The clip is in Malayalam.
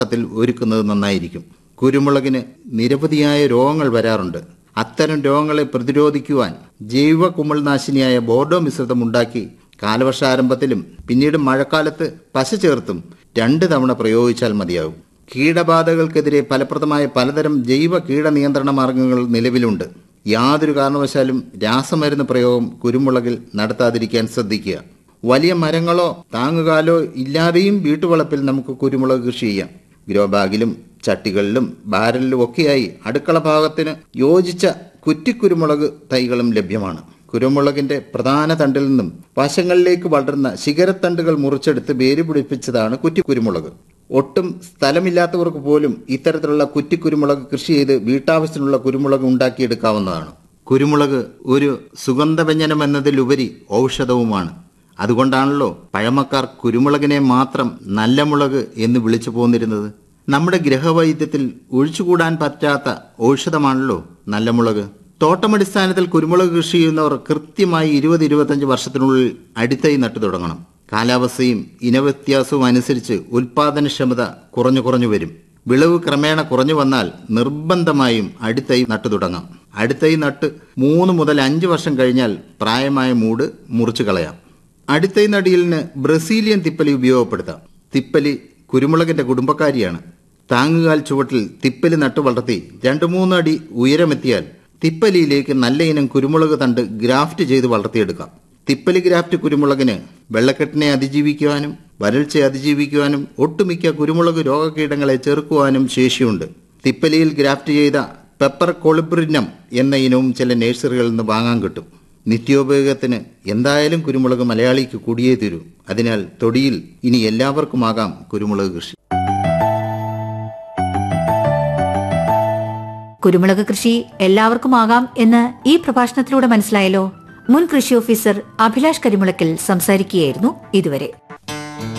ത്തിൽ ഒരുക്കുന്നത് നന്നായിരിക്കും കുരുമുളകിന് നിരവധിയായ രോഗങ്ങൾ വരാറുണ്ട് അത്തരം രോഗങ്ങളെ പ്രതിരോധിക്കുവാൻ ജൈവ കുമിൾനാശിനിയായ ബോർഡോ മിശ്രിതം ഉണ്ടാക്കി കാലവർഷാരംഭത്തിലും പിന്നീട് മഴക്കാലത്ത് പശ ചേർത്തും രണ്ട് തവണ പ്രയോഗിച്ചാൽ മതിയാകും കീടബാധകൾക്കെതിരെ ഫലപ്രദമായ പലതരം ജൈവ കീടനിയന്ത്രണ മാർഗങ്ങൾ നിലവിലുണ്ട് യാതൊരു കാരണവശാലും രാസമരുന്ന് പ്രയോഗം കുരുമുളകിൽ നടത്താതിരിക്കാൻ ശ്രദ്ധിക്കുക വലിയ മരങ്ങളോ താങ്ങുകാലോ ഇല്ലാതെയും വീട്ടുവളപ്പിൽ നമുക്ക് കുരുമുളക് കൃഷി ചെയ്യാം ഗ്രോ ബാഗിലും ചട്ടികളിലും ബാരലിലും ഒക്കെയായി അടുക്കള ഭാഗത്തിന് യോജിച്ച കുറ്റിക്കുരുമുളക് തൈകളും ലഭ്യമാണ് കുരുമുളകിന്റെ പ്രധാന തണ്ടിൽ നിന്നും വശങ്ങളിലേക്ക് വളരുന്ന ശിഖരത്തണ്ടുകൾ മുറിച്ചെടുത്ത് വേര് പിടിപ്പിച്ചതാണ് കുറ്റിക്കുരുമുളക് ഒട്ടും സ്ഥലമില്ലാത്തവർക്ക് പോലും ഇത്തരത്തിലുള്ള കുറ്റിക്കുരുമുളക് കൃഷി ചെയ്ത് വീട്ടാവശ്യത്തിനുള്ള കുരുമുളക് ഉണ്ടാക്കിയെടുക്കാവുന്നതാണ് കുരുമുളക് ഒരു സുഗന്ധവ്യഞ്ജനം എന്നതിലുപരി ഔഷധവുമാണ് അതുകൊണ്ടാണല്ലോ പഴമക്കാർ കുരുമുളകിനെ മാത്രം നല്ല മുളക് എന്ന് വിളിച്ചു പോന്നിരുന്നത് നമ്മുടെ ഗ്രഹവൈദ്യത്തിൽ ഒഴിച്ചുകൂടാൻ പറ്റാത്ത ഔഷധമാണല്ലോ നല്ല മുളക് തോട്ടമടിസ്ഥാനത്തിൽ കുരുമുളക് കൃഷി ചെയ്യുന്നവർ കൃത്യമായി ഇരുപത് ഇരുപത്തഞ്ച് വർഷത്തിനുള്ളിൽ അടിത്തൈ നട്ടു തുടങ്ങണം കാലാവസ്ഥയും ഇനവ്യത്യാസവും അനുസരിച്ച് ഉൽപാദനക്ഷമത കുറഞ്ഞു കുറഞ്ഞു വരും വിളവ് ക്രമേണ കുറഞ്ഞു വന്നാൽ നിർബന്ധമായും അടിത്തൈ നട്ടു തുടങ്ങാം അടിത്തൈ നട്ട് മൂന്ന് മുതൽ അഞ്ച് വർഷം കഴിഞ്ഞാൽ പ്രായമായ മൂട് മുറിച്ചു കളയാം അടിത്തൈ നടിയിലിന് ബ്രസീലിയൻ തിപ്പലി ഉപയോഗപ്പെടുത്താം തിപ്പലി കുരുമുളകിന്റെ കുടുംബക്കാരിയാണ് താങ്ങുകാൽ ചുവട്ടിൽ തിപ്പലി നട്ടു വളർത്തി രണ്ടു മൂന്ന് അടി ഉയരമെത്തിയാൽ തിപ്പലിയിലേക്ക് നല്ല ഇനം കുരുമുളക് തണ്ട് ഗ്രാഫ്റ്റ് ചെയ്ത് വളർത്തിയെടുക്കാം തിപ്പലി ഗ്രാഫ്റ്റ് കുരുമുളകിന് വെള്ളക്കെട്ടിനെ അതിജീവിക്കുവാനും വരൾച്ചയെ അതിജീവിക്കുവാനും ഒട്ടുമിക്ക കുരുമുളക് രോഗകീടങ്ങളെ ചെറുക്കുവാനും ശേഷിയുണ്ട് തിപ്പലിയിൽ ഗ്രാഫ്റ്റ് ചെയ്ത പെപ്പർ കൊളിബ്രിനം എന്ന ഇനവും ചില നഴ്സറികളിൽ നിന്ന് വാങ്ങാൻ കിട്ടും നിത്യോപയോഗത്തിന് എന്തായാലും കുരുമുളക് മലയാളിക്ക് കൂടിയേ തീരൂ അതിനാൽ തൊടിയിൽ ഇനി എല്ലാവർക്കുമാകാം കുരുമുളക് കൃഷി കുരുമുളക് കൃഷി എല്ലാവർക്കും ആകാം എന്ന് ഈ പ്രഭാഷണത്തിലൂടെ മനസ്സിലായല്ലോ മുൻ കൃഷി ഓഫീസർ അഭിലാഷ് കരിമുളക്കിൽ സംസാരിക്കുകയായിരുന്നു ഇതുവരെ